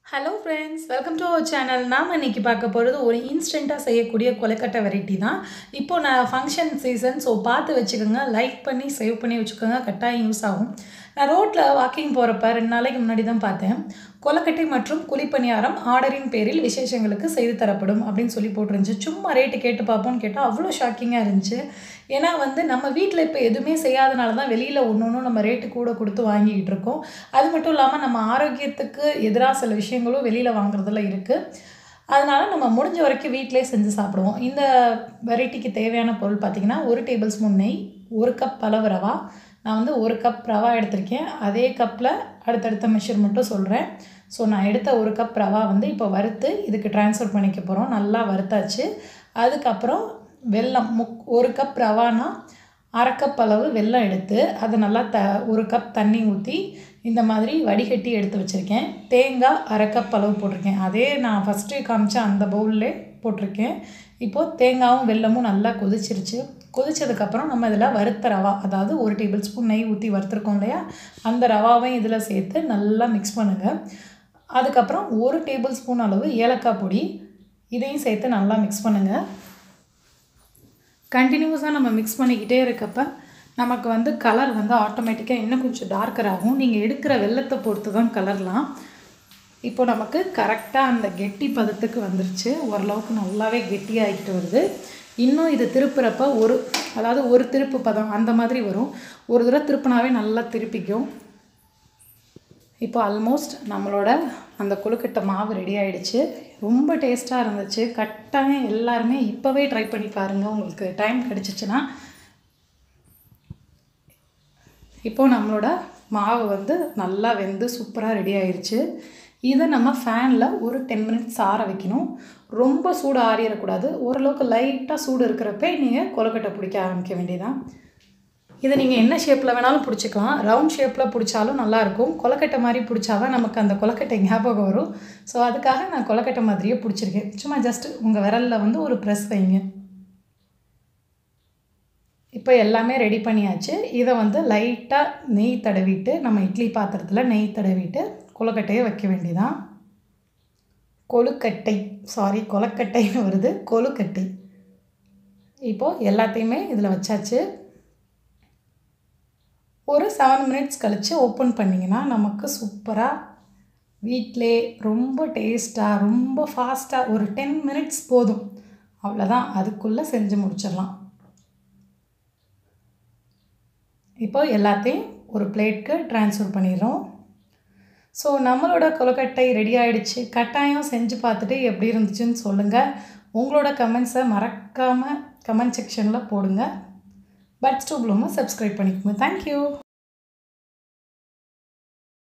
hello friends welcome to our channel நாம் இன்னைக்கு பார்க்க போகிறது ஒரு இன்ஸ்டண்ட்டாக செய்யக்கூடிய கொலைக்கட்டை வெரைட்டி தான் இப்போ நான் ஃபங்க்ஷன் சீசன் ஸோ பார்த்து வச்சுக்கோங்க லைக் பண்ணி சேவ் பண்ணி வச்சுக்கோங்க கட்டாயம் யூஸ் ஆகும் நான் ரோட்டில் வாக்கிங் போகிறப்ப ரெண்டு நாளைக்கு முன்னாடி தான் பார்த்தேன் கொலக்கட்டை மற்றும் குழிப்பணியாரம் ஆர்டரின் பேரில் விசேஷங்களுக்கு செய்து தரப்படும் அப்படின்னு சொல்லி போட்டிருந்துச்சு சும்மா ரேட்டு கேட்டு பார்ப்போம்னு கேட்டால் அவ்வளோ ஷாக்கிங்காக இருந்துச்சு ஏன்னா வந்து நம்ம வீட்டில் இப்போ எதுவுமே செய்யாதனால தான் வெளியில் ஒன்று ஒன்றும் நம்ம ரேட்டு கூட கொடுத்து வாங்கிக்கிட்டு இருக்கோம் அது மட்டும் இல்லாமல் நம்ம ஆரோக்கியத்துக்கு எதிராக சில விஷயங்களும் வெளியில் வாங்குறதுல இருக்குது அதனால் நம்ம முடிஞ்ச வரைக்கும் வீட்டிலே செஞ்சு சாப்பிடுவோம் இந்த வெரைட்டிக்கு தேவையான பொருள் பார்த்திங்கன்னா ஒரு டேபிள் ஸ்பூன் நெய் ஒரு கப் அளவு ரவா நான் வந்து ஒரு கப் ரவா எடுத்திருக்கேன் அதே கப்பில் அடுத்தடுத்த மெஷர்மெண்ட்டும் சொல்கிறேன் ஸோ நான் எடுத்த ஒரு கப் ரவா வந்து இப்போ வறுத்து இதுக்கு ட்ரான்ஸ்ஃபர் பண்ணிக்க போகிறோம் நல்லா வறுத்தாச்சு அதுக்கப்புறம் வெல்லம் முக் ஒரு கப் ரவானா அரை கப் அளவு வெல்லம் எடுத்து அதை நல்லா த ஒரு கப் தண்ணி ஊற்றி இந்த மாதிரி வடிகட்டி எடுத்து வச்சுருக்கேன் தேங்காய் அரை கப் அளவு போட்டிருக்கேன் அதே நான் ஃபஸ்ட்டு காமிச்ச அந்த பவுல்லே போட்டிருக்கேன் இப்போது தேங்காயும் வெல்லமும் நல்லா கொதிச்சிருச்சு கொதிச்சதுக்கப்புறம் நம்ம இதில் வறுத்த ரவா அதாவது ஒரு டேபிள் ஸ்பூன் நெய் ஊற்றி வறுத்துருக்கோம் இல்லையா அந்த ரவாவையும் இதில் சேர்த்து நல்லா மிக்ஸ் பண்ணுங்கள் அதுக்கப்புறம் ஒரு டேபிள் ஸ்பூன் அளவு ஏலக்காய் பொடி இதையும் சேர்த்து நல்லா மிக்ஸ் பண்ணுங்கள் கண்டினியூஸாக நம்ம மிக்ஸ் பண்ணிக்கிட்டே இருக்கப்ப நமக்கு வந்து கலர் வந்து ஆட்டோமேட்டிக்காக இன்னும் கொஞ்சம் டார்க்கர் ஆகும் நீங்கள் எடுக்கிற வெள்ளத்தை பொறுத்து தான் கலர்லாம் இப்போ நமக்கு கரெக்டாக அந்த கெட்டி பதத்துக்கு வந்துருச்சு ஓரளவுக்கு நல்லாவே கெட்டியாகிட்டு வருது இன்னும் இது திருப்புறப்ப ஒரு அதாவது ஒரு திருப்பு பதம் அந்த மாதிரி வரும் ஒரு தடவை திருப்பினாவே நல்லா திருப்பிக்கும் இப்போ ஆல்மோஸ்ட் நம்மளோட அந்த கொழுக்கட்டை மாவு ரெடி ஆகிடுச்சு ரொம்ப டேஸ்ட்டாக இருந்துச்சு கட்டாயம் எல்லாருமே இப்போவே ட்ரை பண்ணி பாருங்கள் உங்களுக்கு டைம் கிடச்சிச்சின்னா இப்போது நம்மளோட மாவு வந்து நல்லா வெந்து சூப்பராக ரெடி ஆயிடுச்சு இதை நம்ம ஃபேனில் ஒரு டென் மினிட்ஸ் ஆற வைக்கணும் ரொம்ப சூடு ஆறிடக்கூடாது ஓரளவுக்கு லைட்டாக சூடு இருக்கிறப்ப நீங்கள் கொழுக்கட்டை பிடிக்க ஆரம்பிக்க வேண்டியதான் இதை நீங்கள் என்ன ஷேப்பில் வேணாலும் பிடிச்சிக்கலாம் ரவுண்ட் ஷேப்பில் பிடிச்சாலும் நல்லாயிருக்கும் கொலக்கட்டை மாதிரி பிடிச்சாதான் நமக்கு அந்த கொலக்கட்டை ஞாபகம் வரும் ஸோ அதுக்காக நான் கொலக்கட்டை மாதிரியே பிடிச்சிருக்கேன் சும்மா ஜஸ்ட் உங்கள் விரலில் வந்து ஒரு ப்ரெஸ் வைங்க இப்போ எல்லாமே ரெடி பண்ணியாச்சு இதை வந்து லைட்டாக நெய் தடவிட்டு நம்ம இட்லி பாத்திரத்தில் நெய் தடவிட்டு கொழுக்கட்டையை வைக்க வேண்டியதான் கொழுக்கட்டை சாரி கொலக்கட்டைன்னு வருது கொழுக்கட்டை இப்போது எல்லாத்தையுமே இதில் வச்சாச்சு ஒரு செவன் மினிட்ஸ் கழித்து ஓப்பன் பண்ணிங்கன்னா நமக்கு சூப்பராக வீட்டிலே ரொம்ப டேஸ்ட்டாக ரொம்ப ஃபாஸ்ட்டாக ஒரு டென் மினிட்ஸ் போதும் அவ்வளோதான் அதுக்குள்ளே செஞ்சு முடிச்சிடலாம் இப்போ எல்லாத்தையும் ஒரு பிளேட்க்கு ட்ரான்ஸ்ஃபர் பண்ணிடுறோம் ஸோ நம்மளோட கொலக்கட்டை ரெடி ஆகிடுச்சு கட்டாயம் செஞ்சு பார்த்துட்டு எப்படி இருந்துச்சுன்னு சொல்லுங்கள் உங்களோட கமெண்ட்ஸை மறக்காமல் கமெண்ட் செக்ஷனில் போடுங்க பட்ஸ் டூ ப்ளூமை சப்ஸ்கிரைப் பண்ணிக்கோங்க தேங்க்யூ